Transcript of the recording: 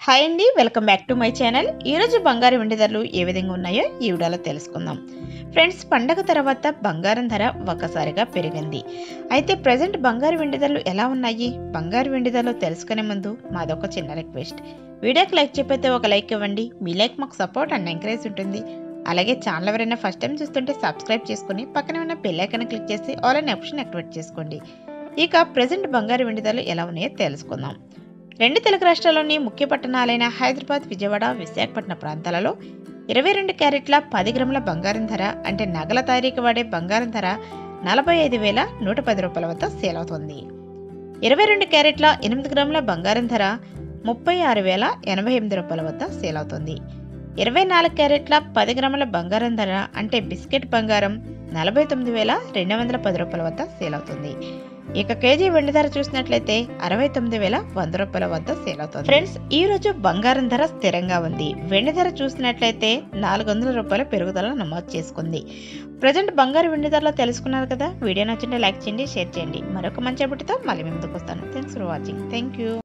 hi అండి welcome back to my channel ఈరోజు బంగారు వెండి ధరలు ఏ విధంగా ఉన్నాయో ఈ వీడియోలో తెలుసుకుందాం ఫ్రెండ్స్ పండగ తర్వాత బంగారం ధర ఒక్కసారిగా పెరిగింది అయితే ప్రజెంట్ బంగారు వెండి ధరలు ఎలా ఉన్నాయి బంగారు వెండి ధరలు తెలుసుకునే ముందు మాదొక చిన్న రిక్వెస్ట్ వీడియోకి లైక్ చెప్పైతే ఒక లైక్ ఇవ్వండి మీ లైక్ మాకు సపోర్ట్ అండ్ ఎంకరేజ్ ఉంటుంది అలాగే ఛానల్ ఎవరైనా ఫస్ట్ టైం చూస్తుంటే సబ్స్క్రైబ్ చేసుకుని పక్కనే ఉన్న బెల్ ఐకాన్ క్లిక్ చేసి ఆల్ అనే ఆప్షన్ యాక్టివేట్ చేసుకోండి ఇక ప్రజెంట్ బంగారు వెండి ధరలు ఎలా ఉన్నాయో తెలుసుకుందాం రెండు తెలుగు రాష్ట్రాల్లోని ముఖ్య పట్టణాలైన హైదరాబాద్ విజయవాడ విశాఖపట్నం ప్రాంతాలలో ఇరవై రెండు క్యారెట్ల పది గ్రాముల బంగారం ధర అంటే నగల తయారీకి వాడే బంగారం ధర నలభై ఐదు వేల నూట పది రూపాయల వద్ద సేల్ అవుతుంది ఇరవై రెండు క్యారెట్ల ఎనిమిది గ్రాముల బంగారం ధర ముప్పై ఆరు వేల ఎనభై ఎనిమిది రూపాయల వద్ద సేల్ అవుతుంది ఇరవై నాలుగు క్యారెట్ల పది గ్రాముల బంగారం ధర అంటే బిస్కెట్ బంగారం నలభై తొమ్మిది వేల రెండు వందల పది రూపాయల వద్ద సేల్ అవుతుంది ఇక కేజీ వెండి ధర చూసినట్లయితే అరవై తొమ్మిది వేల వంద రూపాయల వద్ద సేల్ అవుతుంది ఫ్రెండ్స్ ఈ రోజు బంగారం ధర స్థిరంగా ఉంది వెండి ధర చూసినట్లయితే నాలుగు వందల రూపాయల పెరుగుదల నమోదు చేసుకుంది ప్రజెంట్ బంగారు వెండి ధరలో తెలుసుకున్నారు కదా వీడియో నచ్చింటే లైక్ చేయండి షేర్ చేయండి మరొక మంచి అప్పటితో మళ్ళీ మీ ముందుకు వస్తాను thanks for watching thank you